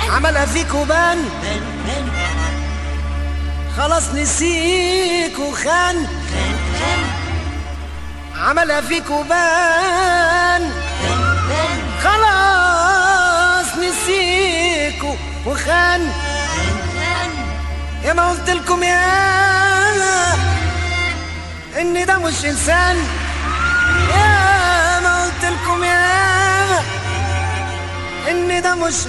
عملها فيك وبان خلاص نسيك وخان عملها فيك وبان خلاص نسيك وخان يا ما قلت لكم يا ان ده مش انسان يا ما قلت لكم يا ان ده مش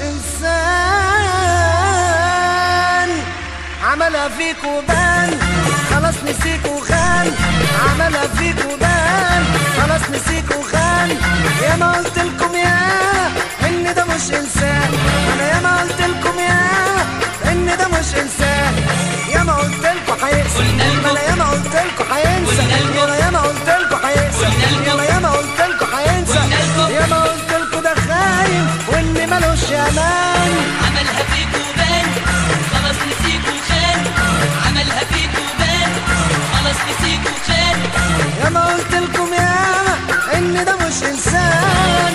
انسان عملها فيك وبان خلاص نسيك وخان عملها فيك وبان خلاص نسيك وخان يا ما قلت لكم يا ان ده مش انسان انا يا ما قلت لكم يا ان ده مش انسان يا ما قلت لكم هيقسم انا يا ما قلت لكم هينسى انا يا ما قلت لكم هيقسم انا يا ما قلت لكم هينسى يا ما قلت لكم ده خاين وان ملوش امان عملها فيك وبان خلاص نسيك وخان عملها فيك وبان خلاص نسيك وخان يا ما قلت لكم يا ان ده مش انسان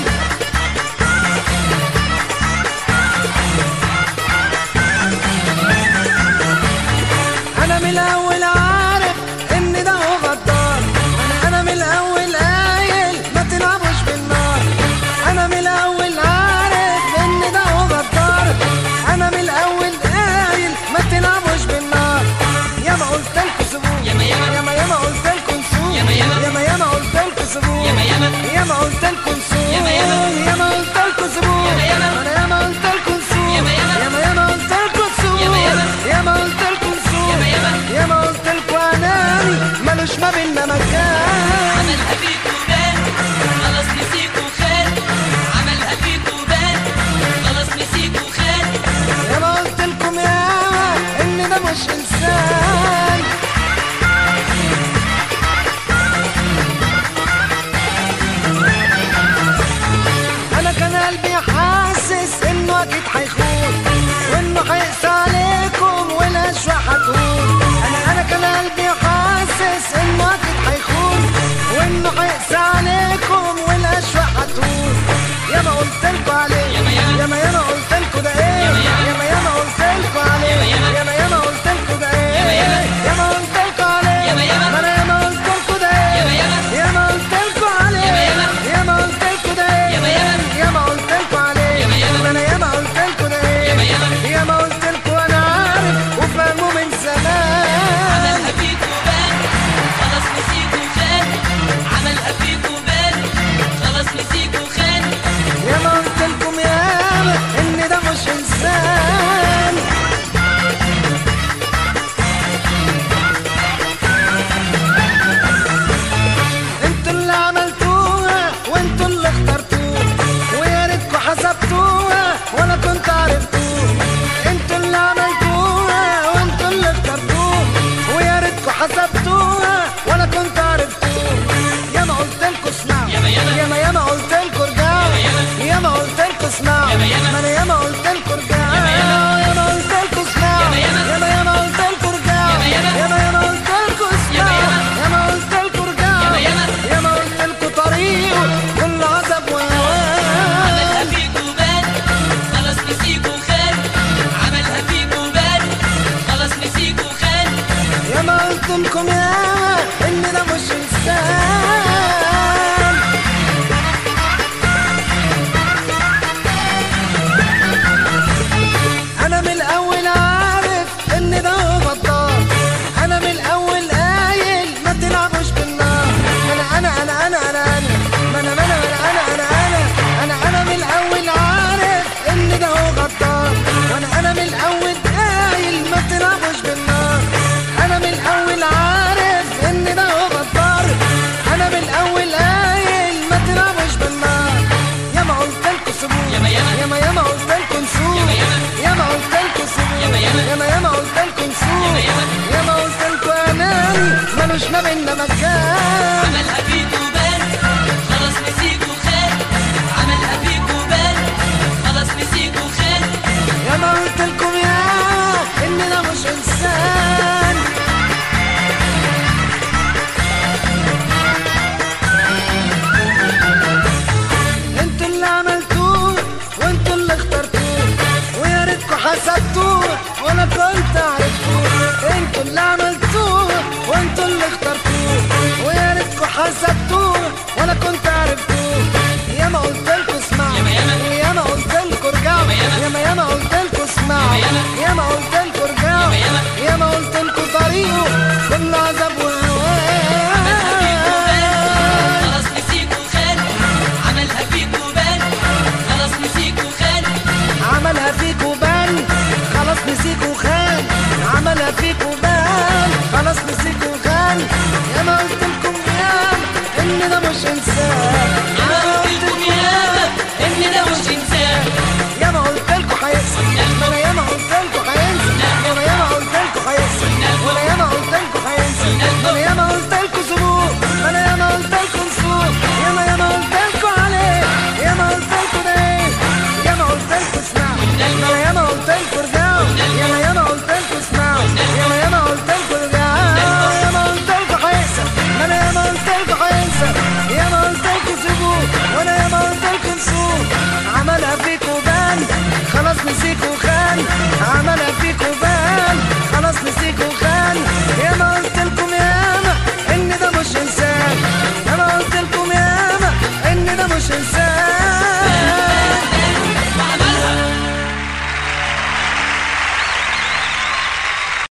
انا من الاول عارف ان ده هو غدار انا انا من الاول قايل ما تلعبوش بالنار انا من الاول عارف ان ده هو غدار انا من الاول قايل ما تلعبوش بالنار يا ما قلت لكم سيبوه ياما ياما. يا ما يا ما قلت لكم سيبوه ياما ياما. يا ما يا ما قلت لكم سيبوه ياما ياما. يا ما قلت لكم سيبوه ياما ياما. يا ما قلت لكم سيبوه ياما ياما. انا يا ما قلت لكم سيبوه ياما ياما. يا ما يا ما قلت لكم سيبوه ياما ياما. يا ما قلت لكم سيبوه ياما ياما. يا ما قلت لكم اناني ملوش ما بينا مكان عملها فيك وبان خلاص نسيك وخان عملها فيك وبان خلاص نسيك وخان يا ما قلت لكم يا ان ده مش انسان انا كان قلبي حاسس انه اكيد هيخون وانه هيقسى عليكم والاشواق هتهون انا انا كان قلبي حاسس انه اكيد هيخون وانه هيقسى عليكم والاشواق هتهون يا ما قلت لكم عليه ياما ياما. يا ما يا ما قلت لكم ده ايه ياما ياما. يا ما يا ما قلت لكم عليه ياما ياما. يا ما يا ما قلت لكم ده ايه ياما ياما. يا ما قلت لكم عليه ياما ياما. ما انا يا ما قلت لكم ده ايه ياما ياما. يا ما قلت لكم عليه ياما ياما. يا ما قلت لكم ده ايه ياما ياما. يا ما قلت لكم عليه ياما ياما. ما انا يا ما قلت لكم ده ايه ياما ياما. يا ما قلت لكم انا عارف وفاهمه من زمان عملها فيك وبان خلاص نسيك وخان عملها فيك وبان خلاص نسيك وخان يا ما قلت لكم يا ان ده مش انسان انتوا اللي عملتوها وانتوا اللي اخترتوها ويا ريتكوا حسبتوها ولا كنت عرفتوها انتوا اللي عملتوها وانتوا اللي اخترتوها ويا ريتكوا حسبتوها ولا كنت عرفتوها يا ما قلت لكم اسمعوا ياما ياما. يا ما يا ما قلت لكم ارجعوا ياما ياما. يا ما قلت لكم اسمعوا ياما ياما. ما انا يا ما قلت لكم ارجعوا ياما ياما. يا ما قلت لكم اسمعوا ياما ياما. يا ما يا ما قلت لكم ارجعوا ياما ياما. يا ما يا ما قلت لكم ياما اسمعوا ياما. يا ما قلت لكم ارجعوا ياما ياما. يا ما قلت لكم طريقه كل عذب وهوان عملها فيك وبان خلاص نسيك وخان عملها فيك وبان خلاص نسيك وخان يا ما قلت لكم يا ان ده مش انسان انا من الاول عارف ان ده هو غدار انا من الاول قايل ما تلعبوش بالنار انا انا انا انا انا انا ما انا ما انا انا انا انا انا انا من الاول عارف ان ده هو غدار وانا انا من الاول قايل ما تلعبوش بالنار انا من الاول عارف ان ده هو غدار انا من الاول قايل ما تلعبوش بالنار يا ما قلت لكم سيبوه ياما ياما. يا ما يا ما قلت لكم سيبوه ياما ياما. يا ما قلت لكم سيبوه ياما ياما. يا ما يا ما قلت لكم سيبوه ياما ياما. يا ما قلت لكم اناني ملوش ما بينا مكان عملها فيك وبان خلاص نسيك وخان عملها فيك وبان خلاص نسيك وخان يا ما قلت لكم يا ان ده مش انسان انتوا اللي عملتوه وانتوا اللي اخترتوه ويا ريت حسبتوه ولا كنت عرفتوه ياما قلت لكم اسمعوا ياما ياما. ياما قلت لكم ارجعوا ياما ياما ياما. ياما قلت لكم اسمعوا ياما ياما. ياما قلت لكم ارجعوا ياما ياما. ياما قلت لكم طريقه كل عذاب عملها فيكوا بان وهوان خلاص نسيكوا خان عملها فيكوا بان خلاص نسيكوا خان عملها فيكوا بان خلاص نسيكوا خان عملها فيكوا بان خلاص نسيكوا خان يا ما قلت لكم يا ان ده مش انسان